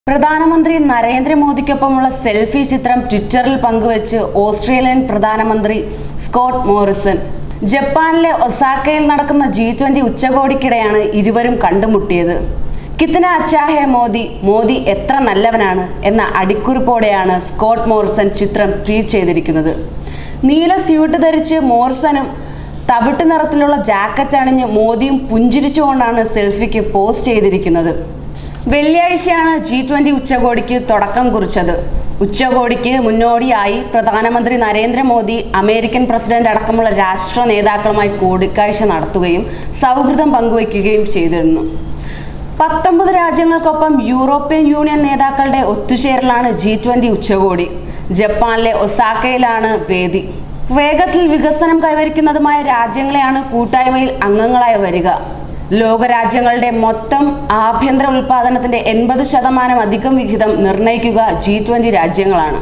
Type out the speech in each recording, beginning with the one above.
പ്രധാനമന്ത്രി നരേന്ദ്രമോദിക്കൊപ്പമുള്ള സെൽഫി ചിത്രം ട്വിറ്ററിൽ പങ്കുവച്ച് ഓസ്ട്രേലിയൻ പ്രധാനമന്ത്രി സ്കോട്ട് മോറിസൺ ജപ്പാനിലെ ഒസാക്കയിൽ നടക്കുന്ന ജി ട്വന്റി ഉച്ചകോടിക്കിടെയാണ് ഇരുവരും കണ്ടുമുട്ടിയത് കിത്തന അച്ചാഹെ മോദി മോദി എത്ര നല്ലവനാണ് എന്ന അടിക്കുറിപ്പോടെയാണ് സ്കോട്ട് മോറിസൺ ചിത്രം ട്വീറ്റ് ചെയ്തിരിക്കുന്നത് നീല സ്യൂട്ട് ധരിച്ച് മോറിസണും തവിട്ട് നിറത്തിലുള്ള ജാക്കറ്റ് അണിഞ്ഞ് മോദിയും പുഞ്ചിരിച്ചുകൊണ്ടാണ് സെൽഫിക്ക് പോസ്റ്റ് ചെയ്തിരിക്കുന്നത് വെള്ളിയാഴ്ചയാണ് ജി ട്വന്റി ഉച്ചകോടിക്ക് തുടക്കം കുറിച്ചത് ഉച്ചകോടിക്ക് മുന്നോടിയായി പ്രധാനമന്ത്രി നരേന്ദ്രമോദി അമേരിക്കൻ പ്രസിഡന്റ് അടക്കമുള്ള രാഷ്ട്ര നേതാക്കളുമായി കൂടിക്കാഴ്ച നടത്തുകയും സൗഹൃദം പങ്കുവയ്ക്കുകയും ചെയ്തിരുന്നു പത്തൊമ്പത് രാജ്യങ്ങൾക്കൊപ്പം യൂറോപ്യൻ യൂണിയൻ നേതാക്കളുടെ ഒത്തുചേരലാണ് ജി ട്വന്റി ഉച്ചകോടി ജപ്പാനിലെ ഒസാക്കയിലാണ് വേദി വേഗത്തിൽ വികസനം കൈവരിക്കുന്നതുമായ രാജ്യങ്ങളെയാണ് കൂട്ടായ്മയിൽ അംഗങ്ങളായി വരിക ലോകരാജ്യങ്ങളുടെ മൊത്തം ആഭ്യന്തര ഉൽപാദനത്തിന്റെ എൺപത് ശതമാനം അധികം വിഹിതം നിർണ്ണയിക്കുക ജി ട്വന്റി രാജ്യങ്ങളാണ്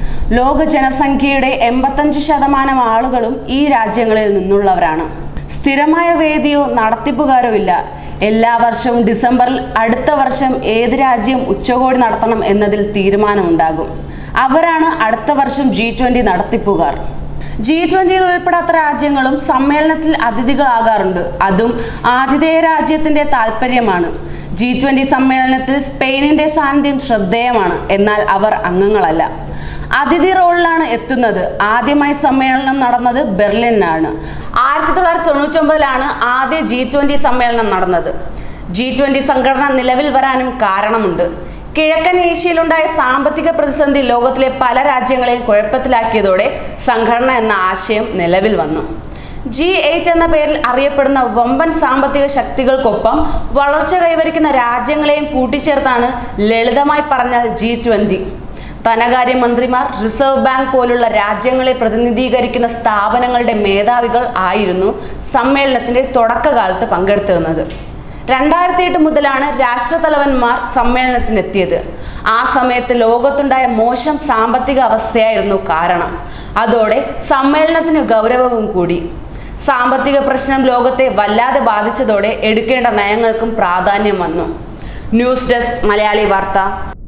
ലോക ജനസംഖ്യയുടെ എൺപത്തഞ്ച് ശതമാനം ആളുകളും ഈ രാജ്യങ്ങളിൽ നിന്നുള്ളവരാണ് സ്ഥിരമായ വേദിയോ നടത്തിപ്പുകാരോ ഇല്ല എല്ലാ വർഷവും ഡിസംബറിൽ അടുത്ത വർഷം ഏത് രാജ്യം ഉച്ചകോടി നടത്തണം എന്നതിൽ തീരുമാനമുണ്ടാകും അവരാണ് അടുത്ത വർഷം ജി ട്വന്റി നടത്തിപ്പുകാർ ജി ട്വന്റിയിൽ ഉൾപ്പെടാത്ത രാജ്യങ്ങളും സമ്മേളനത്തിൽ അതിഥികളാകാറുണ്ട് അതും ആതിഥേയ രാജ്യത്തിന്റെ താല്പര്യമാണ് ജി ട്വന്റി സമ്മേളനത്തിൽ സ്പെയിനിന്റെ സാന്നിധ്യം ശ്രദ്ധേയമാണ് എന്നാൽ അവർ അംഗങ്ങളല്ല അതിഥി റോളിലാണ് എത്തുന്നത് ആദ്യമായി സമ്മേളനം നടന്നത് ബെർലിനാണ് ആയിരത്തി തൊള്ളായിരത്തി തൊണ്ണൂറ്റൊമ്പതിലാണ് ആദ്യ ജി ട്വന്റി സമ്മേളനം നടന്നത് ജി ട്വന്റി സംഘടന നിലവിൽ വരാനും കാരണമുണ്ട് കിഴക്കൻ ഏഷ്യയിലുണ്ടായ സാമ്പത്തിക പ്രതിസന്ധി ലോകത്തിലെ പല രാജ്യങ്ങളെയും കുഴപ്പത്തിലാക്കിയതോടെ സംഘടന എന്ന ആശയം നിലവിൽ വന്നു ജി എയ്റ്റ് എന്ന പേരിൽ അറിയപ്പെടുന്ന വമ്പൻ സാമ്പത്തിക ശക്തികൾക്കൊപ്പം വളർച്ച കൈവരിക്കുന്ന രാജ്യങ്ങളെയും കൂട്ടിച്ചേർത്താണ് ലളിതമായി പറഞ്ഞാൽ ജി ട്വന്റി ധനകാര്യ മന്ത്രിമാർ റിസർവ് ബാങ്ക് പോലുള്ള രാജ്യങ്ങളെ പ്രതിനിധീകരിക്കുന്ന സ്ഥാപനങ്ങളുടെ മേധാവികൾ ആയിരുന്നു സമ്മേളനത്തിന്റെ തുടക്കകാലത്ത് പങ്കെടുത്തിരുന്നത് രണ്ടായിരത്തി എട്ട് മുതലാണ് രാഷ്ട്രതലവന്മാർ സമ്മേളനത്തിനെത്തിയത് ആ സമയത്ത് ലോകത്തുണ്ടായ മോശം സാമ്പത്തിക അവസ്ഥയായിരുന്നു കാരണം അതോടെ സമ്മേളനത്തിന് ഗൗരവവും കൂടി സാമ്പത്തിക പ്രശ്നം ലോകത്തെ വല്ലാതെ ബാധിച്ചതോടെ എടുക്കേണ്ട നയങ്ങൾക്കും പ്രാധാന്യം വന്നു ന്യൂസ് ഡെസ്ക് മലയാളി വാർത്ത